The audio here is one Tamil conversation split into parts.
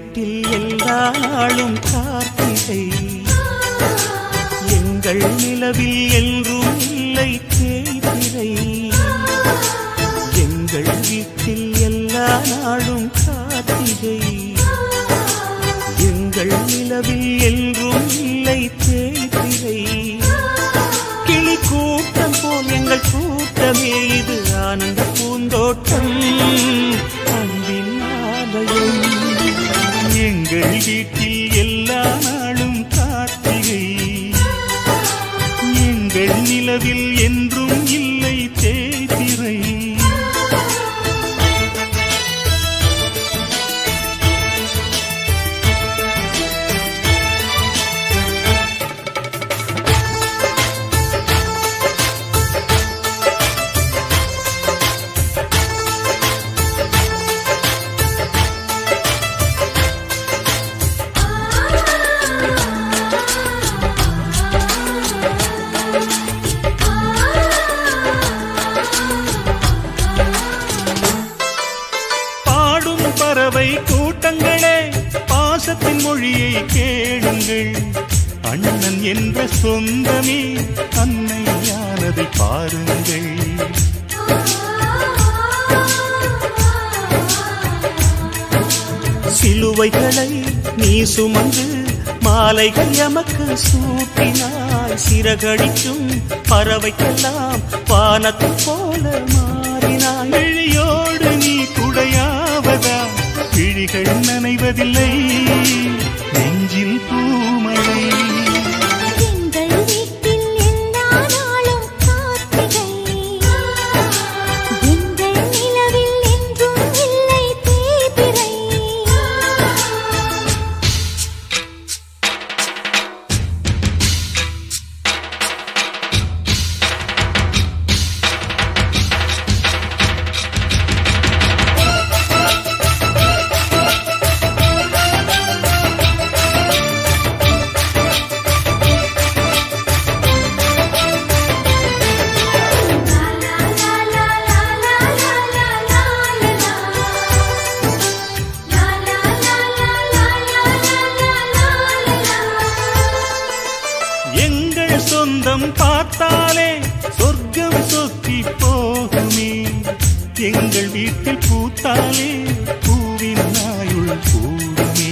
வீட்டில் எல்லா நாளும் கார்த்திகை எங்கள் நிலவில் என்றும் இல்லை தேய்திரை எங்கள் வீட்டில் எல்லா நாளும் கார்த்திகை எங்கள் நிலவில் என்றும் இல்லை தேய்திரை கிளி கூட்டம் போல் எங்கள் கூட்டமே இது ஆனந்த பூந்தோட்டம் அன்பின் ஆலயம் எங்கள் வீட்டில் எல்லா நாளும் கார்த்திகை எங்கள் நிலவில் என்றும் இல்லை தேய்திரை பாடும் பறவை கூட்டங்களே பாசத்தின் மொழியை கேளுங்கள் அண்ணன் என்ற சொந்தமே அன்னையானதை பாருங்கள் சிலுவைகளை நீ சுமந்து மாலைகள் எமக்கு சூட்டினாய் சிறகடிக்கும் பறவைக்கெல்லாம் வானத்தை போல மாறினாய் விழியோடு நீ குடையாவதா விழிகள் நனைவதில்லை நெஞ்சில் பூமழை எங்கள் வீட்டில் எல்லா நாளும் கார்த்திகை எங்கள் நிலவில் என்றும் இல்லை தேய்பிறை எங்கள் சொந்தம் பார்த்தாலே சொர்க்கம் சொத்தி போகுமே எங்கள் வீட்டில் பூத்தாலே பூவின் நாயுள் கூடுமே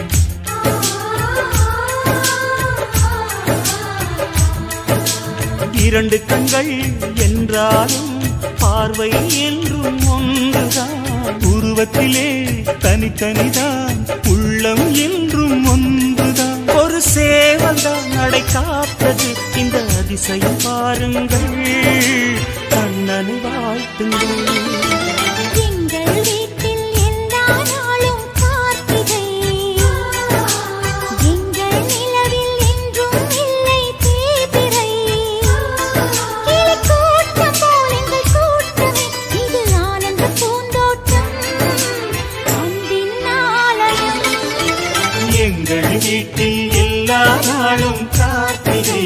இரண்டு கண்கள் என்றாலும் பார்வை என்றும் ஒன்றுதான் உருவத்திலே தனித்தனிதான் உள்ளம் என்றும் ஒன்றுதான் ஒரு சேவல் தான் நடை காத்தது இந்த அதிசயம் பாருங்கள் கண்ணனை வாழ்த்துங்கள் எங்கள் வீட்டில் எல்லா நாளும் கார்த்திகை எங்கள் நிலவில் என்றும் இல்லை தேய்பிறை கிளி கூட்டம் போல் எங்கள் கூட்டமே இது ஆனந்த பூந்தோட்டம் அன்பின் ஆலயம் எங்கள் வீட்டில் எல்லா நாளும் கார்த்திகை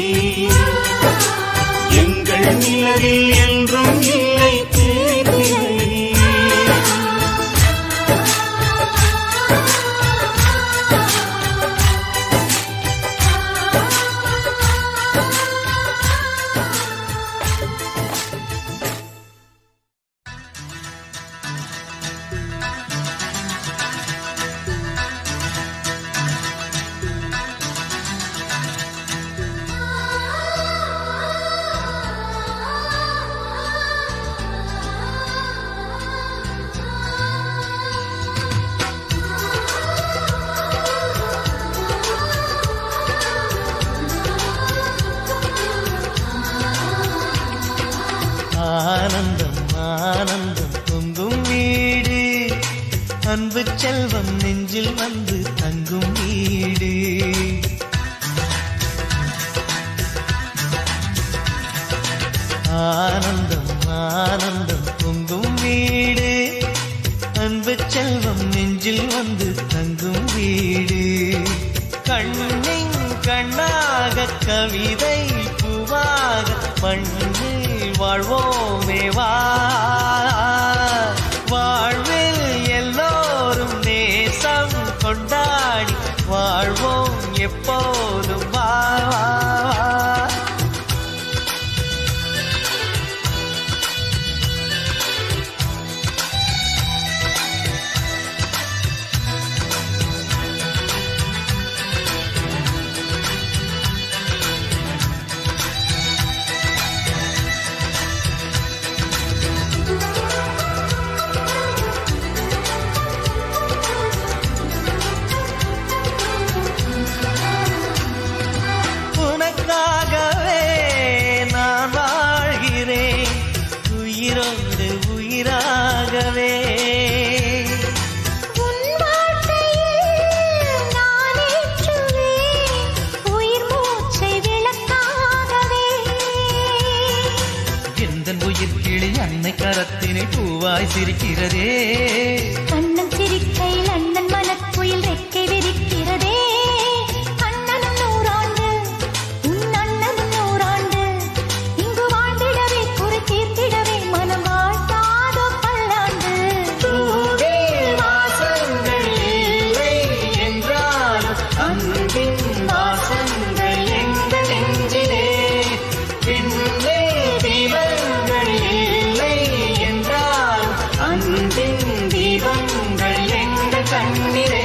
எங்கள் நிலவில் என்றும் இல்லை தேய்பிறை ஆனந்தம் ஆனந்தம் பொங்கும் வீடு அன்பு செல்வம் நெஞ்சில் வந்து தங்கும் வீடு ஆனந்தம் ஆனந்தம் பொங்கும் வீடு அன்பு செல்வம் நெஞ்சில் வந்து தங்கும் வீடு கண்ணின் கண்ணாக கவிதை பூவாக மண்ணில் வாழ்வோமே வா வாழ்வில் எல்லோரும் நேசம் கொண்டா எப்போதும் வா வா, வா. உனக்காகவே நான் வாழ்கிறேன் உயிரோடு உயிராகவே உன் வார்த்தையில் நான் ஏற்றுவேன் உயிர் மூச்சை விளக்காகவே எந்த உயிர் கிளி அன்னை கரத்தினை பூவாய் சிரிக்கிறதே கண்ணன் சிரிக்கையில் அண்ணன் மனக்குயில் ரெக்கை விரிக்கிறதே அண்ணனும் நூறாண்டு உன் அண்ணனும் நூறாண்டு இங்கு வாழ்ந்திடவே குறை தீர்த்திடவே மனம் வாழ்த்தாதோ பல்லாண்டு வாசங்கள் இல்லை என்றாலும் அன்பின் வாசங்கள் எங்கள் நெஞ்சிலே பின்னே தீபங்கள் இல்லை என்றாலும் அன்பின் தீபங்கள் எங்கள் கண்ணிலே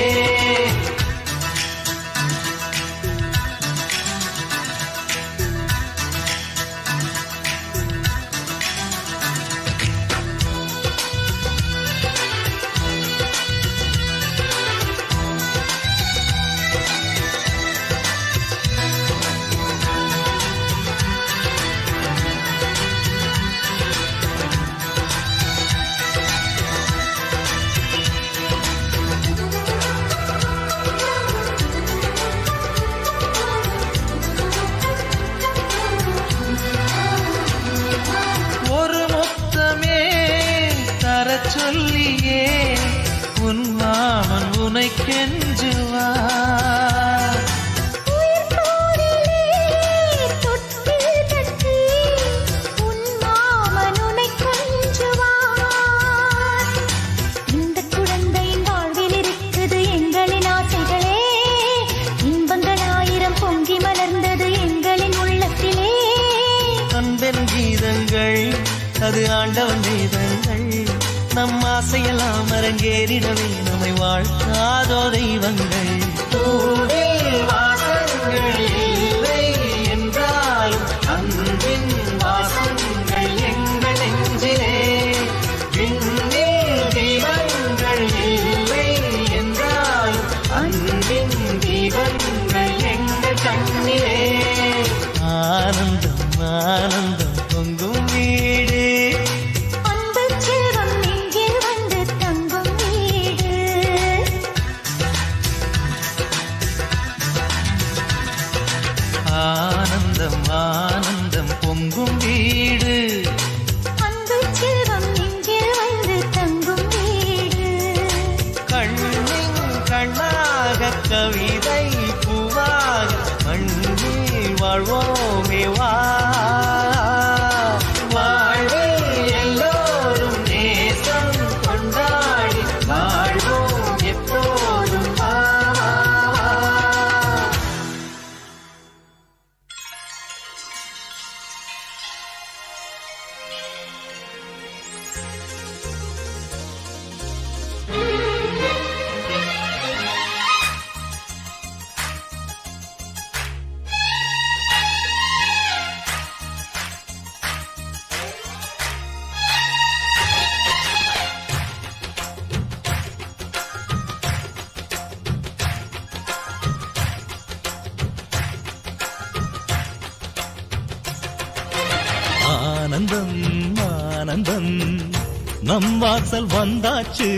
ஒரு மொத்தமே தர சொல்லியே உன் மாமன் உனை கெஞ்சுவா உயிர் போரிலே தொட்டில் கட்டி உன் மாமன் உன்னை கொஞ்சுவான் இந்த குழந்தையின் வாழ்வில் இருக்குது எங்களின் ஆசைகளே இன்பங்கள் ஆயிரம் பொங்கி மலர்ந்தது எங்களின் உள்ளத்திலே அன்பென் கீதங்கள் அது ஆண்டவன் கீதங்கள் நம் ஆசையெல்லாம் அரங்கேறிடவே நம்மை வாழ்த்தாதோ தெய்வங்கள் தூவில் வாசங்கள் இல்லை என்றாலும் அன்பின் வாசங்கள் எங்கள் நெஞ்சிலே விண்ணில் தீபங்கள் இல்லை என்றாலும் அன்பின் தீபங்கள் எங்கள் கண்ணிலே ஆனந்தம் ஆனந்தம் பொங்கும் வீடு அன்பு செல்வம் நெஞ்சில் வந்து தங்கும் வீடு ஆனந்தம் ஆனந்தம் பொங்கும் வீடு அன்பு செல்வம் நெஞ்சில் வந்து தங்கும் வீடு கண்ணின் கண்ணாக கவிதை பூவாக மண்ணில் வாழ்வோமே வா வாழ்வில் எல்லோரும் நேசம் கொண்டாடி வாழ்வோம் எப்போதும் வா வா, வா. ஆனந்தம் ஆனந்தம் நம் வாசல் வந்தாச்சு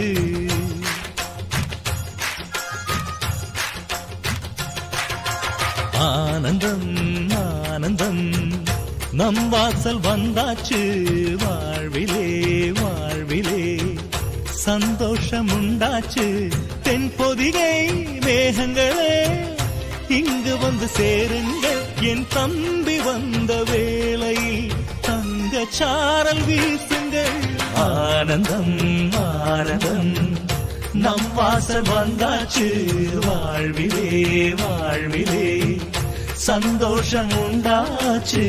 ஆனந்தம் ஆனந்தம் நம் வாசல் வந்தாச்சு வாழ்விலே வாழ்விலே சந்தோஷம் உண்டாச்சு தென் பொதிகை மேகங்களே இங்கு வந்து சேருங்கள் என் தம்பி வந்த வேளையில் தங்க சாரல் வீசுங்கள் ஆனந்தம் ஆனந்தம் நம் வாசல் வந்தாச்சு வாழ்விலே வாழ்விலே சந்தோஷம் உண்டாச்சு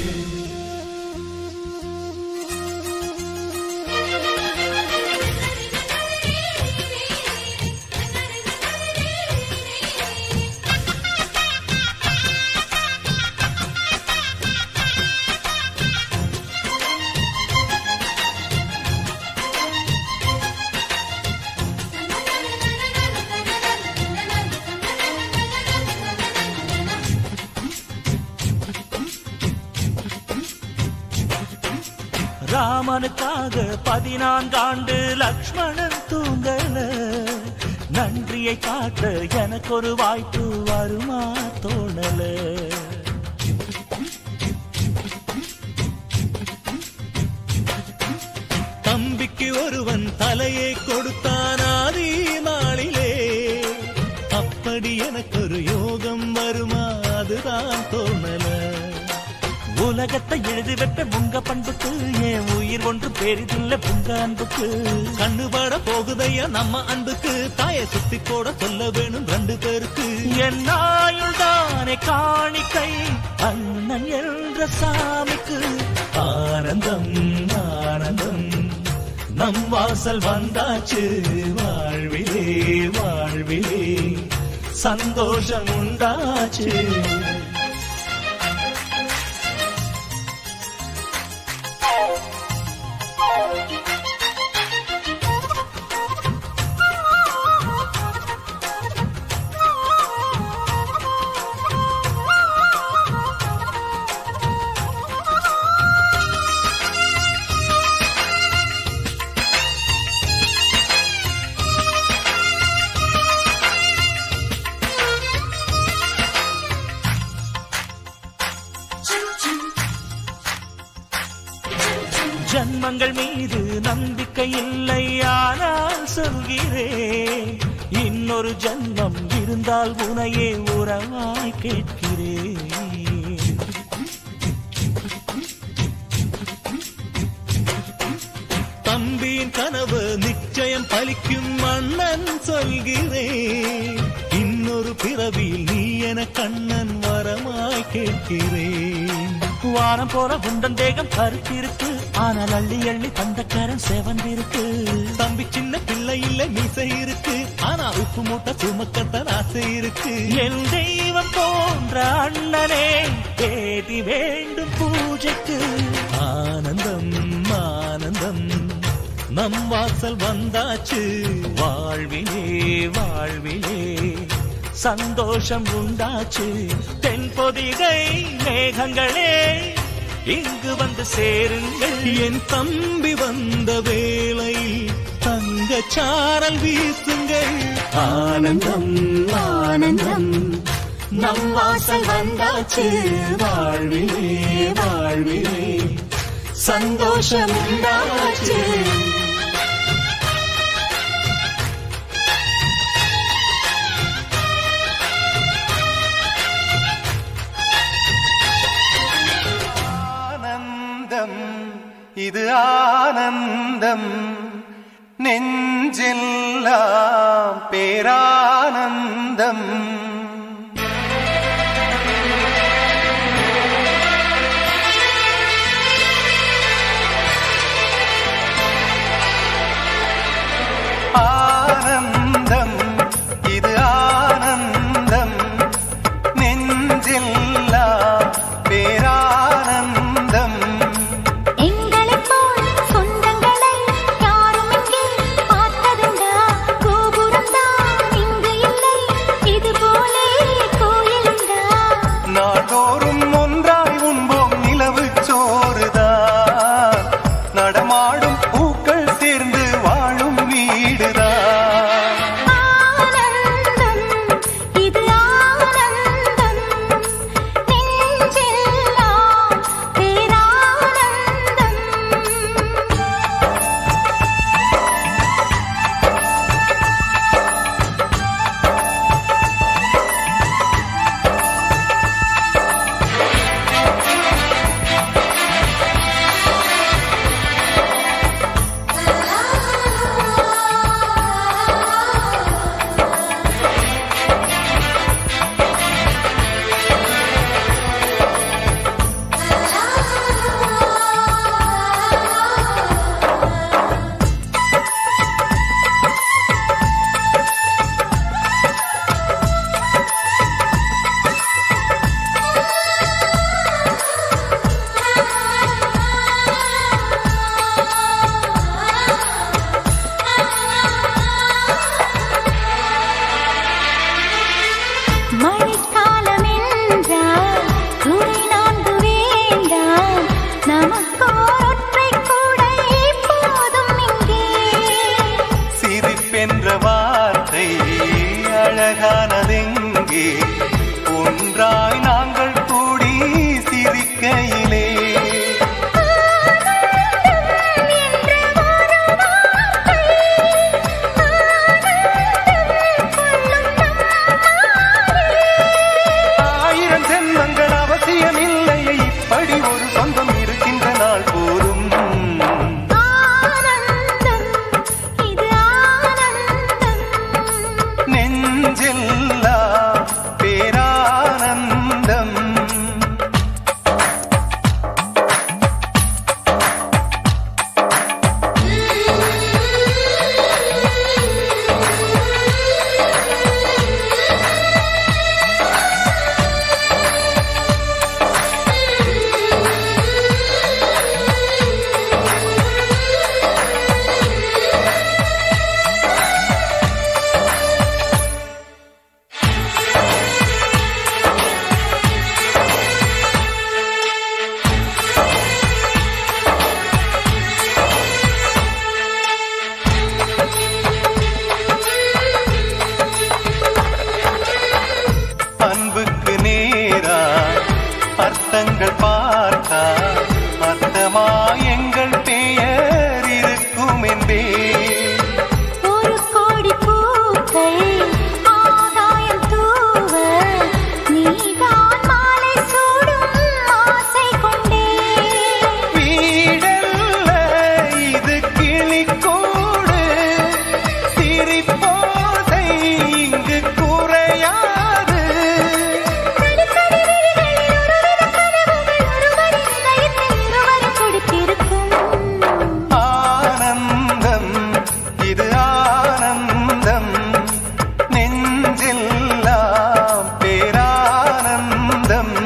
ராமனுக்காக பதினான்காண்டு லக்ஷ்மணன் தூங்கல நன்றியை காட்ட எனக்கு ஒரு வாய்ப்பு வருமா தோணல தம்பிக்கு ஒருவன் தலையை கொடுத்தான் ஆதி நாளிலே அப்படி எனக்கு ஒரு யோகம் வருமா அதுதான் தோணல உலகத்தை எழுதி வைப்ப உங்க பண்புக்கு என் உயிர் ஒன்று பெரிதில்ல உங்க அன்புக்கு கண்ணு பட போகுதையா நம்ம அன்புக்கு தாயை சுத்தி போட சொல்ல வேணும் ரெண்டு பேருக்கு என் ஆயுள் தானே காணிக்கை அண்ணன் என்ற சாமிக்கு ஆனந்தம் ஆனந்தம் நம் வாசல் வந்தாச்சு வாழ்விலே வாழ்விலே சந்தோஷம் உண்டாச்சு ஜன்மங்கள் மீது நம்பிக்கை இல்லை ஆனால் சொல்கிறேன் இன்னொரு ஜன்மம் இருந்தால் உனையே உறவாய் கேட்கிறேன் தம்பியின் கனவு நிச்சயம் பலிக்கும் மன்னன் சொல்கிறேன் இன்னொரு பிறவியில் நீ என கண்ணன் வரமாய் கேட்கிறேன் வானம் போல உண்டன் தேகம் கருத்திருக்கு ஆனால் அள்ளி அள்ளி தந்தக்காரன் செவந்திருக்கு தம்பி சின்ன பிள்ளை இல்ல மீசை இருக்கு ஆனா உப்பு மூட்டை சுமக்கத்தான் ஆசை இருக்கு என் தெய்வம் போன்ற அண்ணனே தேதி வேண்டும் பூஜைக்கு ஆனந்தம் ஆனந்தம் நம் வாசல் வந்தாச்சு வாழ்விலே வாழ்விலே சந்தோஷம் உண்டாச்சு தென்பொதிகை மேகங்களே இங்கு வந்து சேருங்கள் என் தம்பி வந்த வேளை தங்க சாரல் வீசுங்கள் ஆனந்தம் ஆனந்தம் நம் வாசல் வந்தாச்சு வாழ்விலே வாழ்விலே சந்தோஷம் உண்டாச்சு ஆனந்தம் இது ஆனந்தம் நெஞ்செல்லாம் பேரானந்தம் ஆனந்தம் இது ஆனந்தம் நெஞ்செல்லாம் பேரானந்தம் எங்களைப் போல் சொந்தங்களை யாரும் இங்கே பார்த்ததுண்டா கோபுரம் தான் இங்கு இல்லை இது அழகானதெங்கே ஒன்றாய் நாங்கள் கூடி சிரிக்கையிலே ஆயிரம் ஜென்மங்கள் அவசியமில்லை இப்படி ஒரு சொந்தம் இருக்கின்ற நாள் போதும் ஆனந்தம் இது ஆனந்தம் நெஞ்செல்லாம் பேரானந்தம் அன்புக்கு நேரா அர்த்தங்கள் பார்த்தா அர்த்தமா எங்கள் பெயர் இருக்கும் என்பே ஒரு கோடி பூக்கள் ஆகாயம் தூவ நீதான் மாலை சூடும் ஆசை கொண்டே வீடல்ல இது கிளிக்கூடு சிரிப்போதை இங்கு குறையாது ஆனந்தம் இது ஆனந்தம் நெஞ்செல்லாம் பேரானந்தம்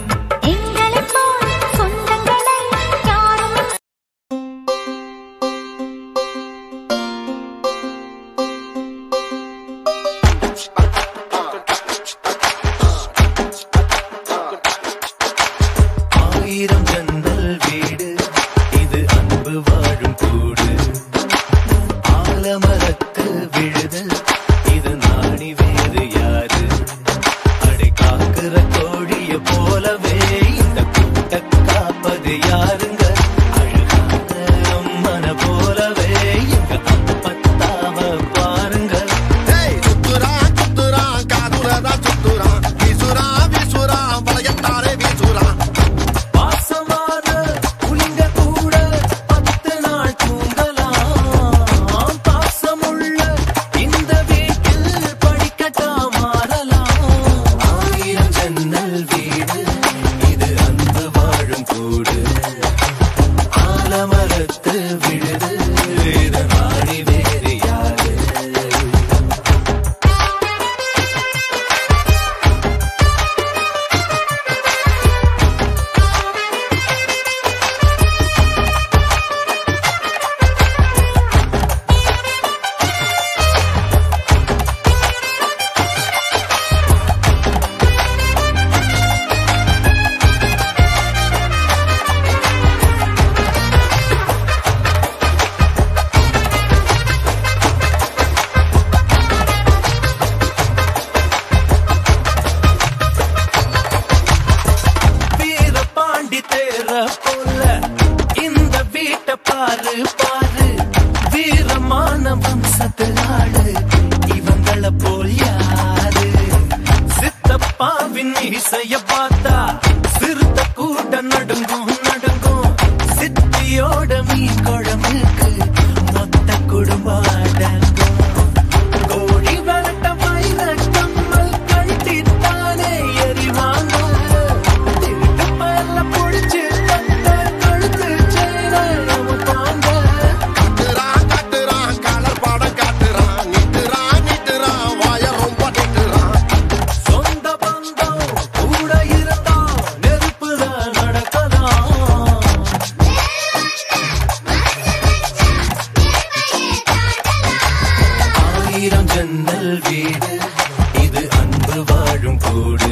ஆயிரம் ஜன்னல் வீடு இது அன்பு வாழும் கூடு ஆலமரத்து விழுது இது நாணி வேறு யாரு அடை காக்குற கோழிய போலவே இந்த கூட்ட காப்பது யாருங்க அழகான அம்மன போலவே எங்க அப்பத்தாவ பாருங்க ஏய் சுத்துறான் சுத்துறான் காதுலதான் சுத்துறான் வீசுறான் வீசுறான் வளையத்தாரே வீசுறான் பாசமான புலிங்க கூட பத்து நாள் தூங்கலாம் பாசமுள்ள இந்த வீட்டில் படிக்கட்டா மாறலாம் ஆயிரம் ஜன்னல் வீடு இது அன்பு வாழும் கூடு ஆலமரத்து விழுது இது நாடி வேறு யாரு வீர பாண்டி தேர போல இந்த வீட்டை பாரு பாரு வீரமான வம்சத்து ஆளு இவங்கள போல் யாரு சித்தப்பாவின் இசைய பார்த்தா சிறுத்த கூட நடுங்கும் நடுங்கும் சித்தியோட மீன் குழம்புக்கு மொத்த குடும்பம் அடங்கும் கோழி வரட்ட மயில கம்மல் கழட்டித்தானே எறிவாங்க திருட்டு பல்ல புடிச்சு கட்ட கழுத்து செயின அமுப்பாங்க கட்டுறான் கட்டுறான் கலர் படம் காட்டுறான் நிட்டுறான் நிட்டுறான் வாய ரொம்ப நிட்டுறான் சொந்த பந்தம் கூட இருந்தா நெருப்புதான் நடக்கலாம் ஆயிரம் ஜன்னல் வீடு இது அன்பு வாழும் கூடு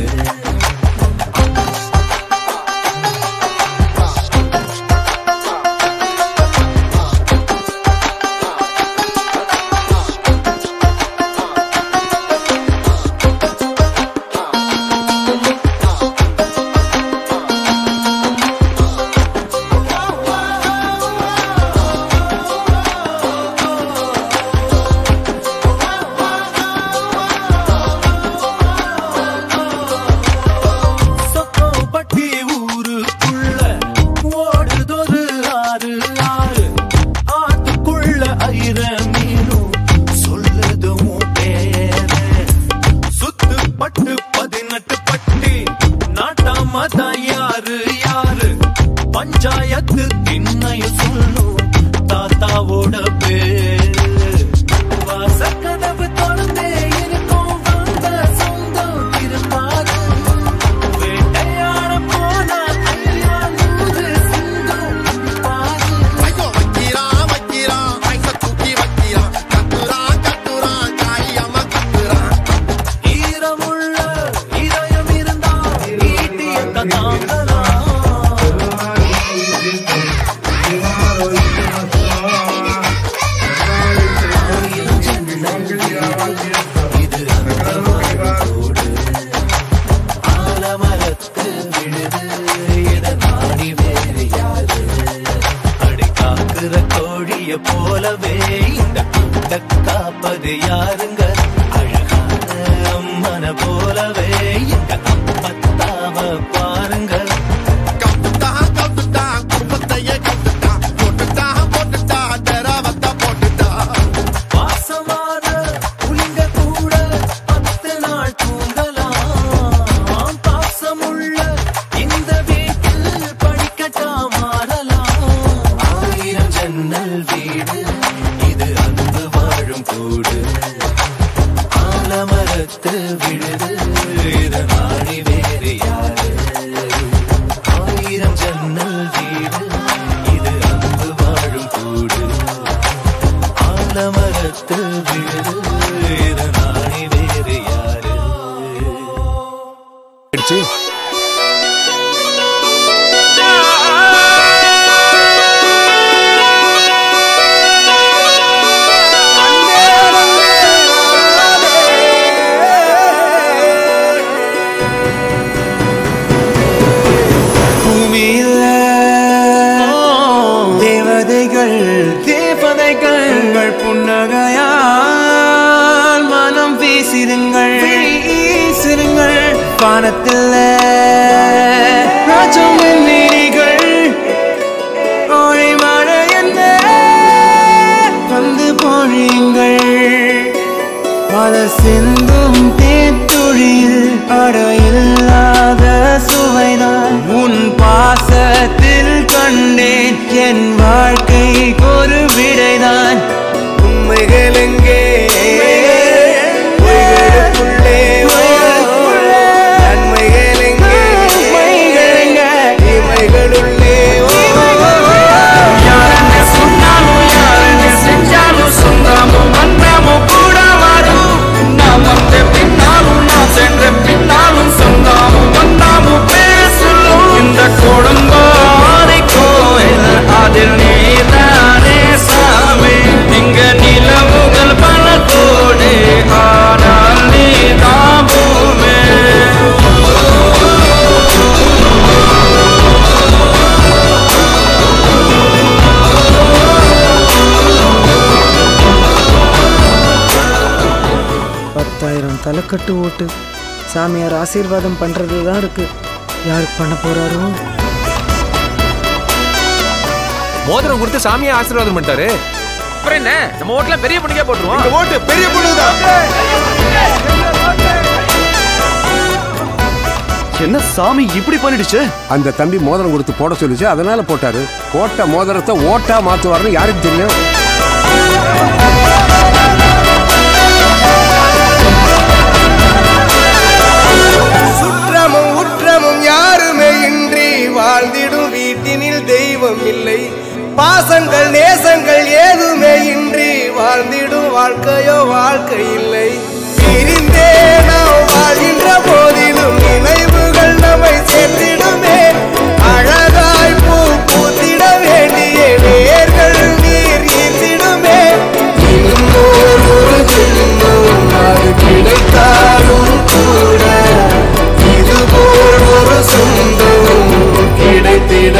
தான் யாரு யாரு பஞ்சாயத்து இன்னையும் சொல்லும் தாத்தாவோட பேரு வாசக்கதவு திறந்தே இருக்கும் வந்த சொந்தம் திரும்பாது வேட்டையாட போனா ஐயா நூறு சிங்கம் பாரு ஐயோ வைக்கிறான் வைக்கிறான் ஐச தூக்கி வைக்கிறான் கத்துறான் கத்துறான் காரியமா கத்துறான் ஈரமுள்ள இதயம் இருந்தா ஈட்டியத்த தாங்கலாம் இது அந்த வாழ்வோடு ஆலமரத்து விழுது இத நாடி வேறு யாரு அடை காக்குற கோழிய போலவே இந்த கூட்ட காப்பது யாருங்க அழகான அம்மன போலவே இந்த அப்பத்தாவ பாருங்க கத்துட்டான் கத்துட்டான் குடும்பத்தையே கத்துட்டான் போட்டுட்டான் போட்டுட்டான் தெரவத்த போட்டுட்டான் வாசமான புலிங்க கூட பத்து நாள் தூங்கலாம் பாசமுள்ள இந்த வீட்டில் படிக்கட்டா மாறலாம் ஆயிரம் ஜன்னல் வீடு இது அன்பு வாழும் கூடு ஆலமரத்து விழுது இது நாடி வேறு யாரு ஆயிரம் ஜன்னல் வீடு இது அன்பு வாழும் கூடு ஆலமரத்து விழுது இது நாடி வேறு யாரு பூமியில் தேவதைகள் தேவதைகள் உங்கள் புன்னகையால் மனம் வீசிடுங்கள் வீசிடுங்கள் வானத்தில் ராஜம் நீரிகள் ஓழி மழை என்ன வந்து பொழியுங்கள் மலர் சிந்தும் தேத்துழியில் அடையில்லாத சுவைதான் உன் பாசத்தில் கண்டேன் என் வாழ்க்கைக்கு ஒரு விடைதான் உண்மைகள் எங்கே பொய்களுக்குள்ளே நன்மைகள் எங்கே இமைகளுள்ளே யாரென்ன சொன்னாலும் யாரென்ன செஞ்சாலும் சொந்தமும் வந்தமும் கூட வரும் நாம் வந்த பின்னாலும் நான் சென்ற பின்னாலும் சொந்தமும் வந்தமும் பேர் சொல்லும் இந்த கொடுங்கோரை கோயில் அதில் நீதானே சாமி இங்க நிலவுகள் பல கோடி ஆனால் நீதான் பூமே பத்தாயிரம் தலைக்கட்டு ஓட்டு சாமியார் ஆசீர்வாதம் பண்றது தான் இருக்கு யாருக்கு பண்ண போறாரோ மோதிரம் கொடுத்து சாமியை ஆசீர்வாதம் பண்ணிட்டாரு அப்புறம் என்ன நம்ம ஓட்டுல பெரிய பொண்ணுக்கே போட்டுருவோம் ஓட்டு பெரிய பொண்ணுதான் என்ன சாமி இப்படி பண்ணிடுச்சு அந்த தம்பி மோதிரம் கொடுத்து போட சொல்லுச்சு அதனால போட்டாரு போட்ட மோதிரத்தை ஓட்டா மாத்துவாருன்னு யாருக்கு தெரியும் சுற்றமும் உற்றமும் யாருமே இன்றி வாழ்ந்திடும் வீட்டினில் தெய்வம் இல்லை பாசங்கள் நேசங்கள் ஏதுமே இன்றி வாழ்ந்திடும் வாழ்க்கையோ வாழ்க்கை இல்லை பிரிந்தே நாம் வாழ்கின்ற போதிலும் நினைவுகள் நம்மை சேர்த்திடுமே அழகாய் பூ பூத்திட வேண்டிய வேர்கள் நீர் ஈர்த்திடுமே இன்னொரு ஒரு ஜென்மம் அது கிடைத்தாலும் கூட இதுபோல் ஒரு சொந்தம் கிடைத்திட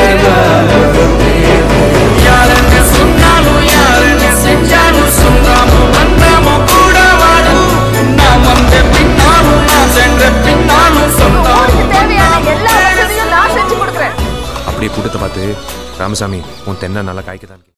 யாரென்ன சொன்னாலும் யாரென்ன செஞ்சாலும் சொந்தமும் வந்தமும் கூட வாழும் நாம் வந்த பின்னாலும் நான் சென்ற பின்னாலும் சொந்தம் தேவையான எல்லா வசதியும் நான் செஞ்சு கொடுக்குறேன் அப்படியே கூட்டத்தை பார்த்து ராமசாமி உன் தென்னை நல்லா காய்க்குதான்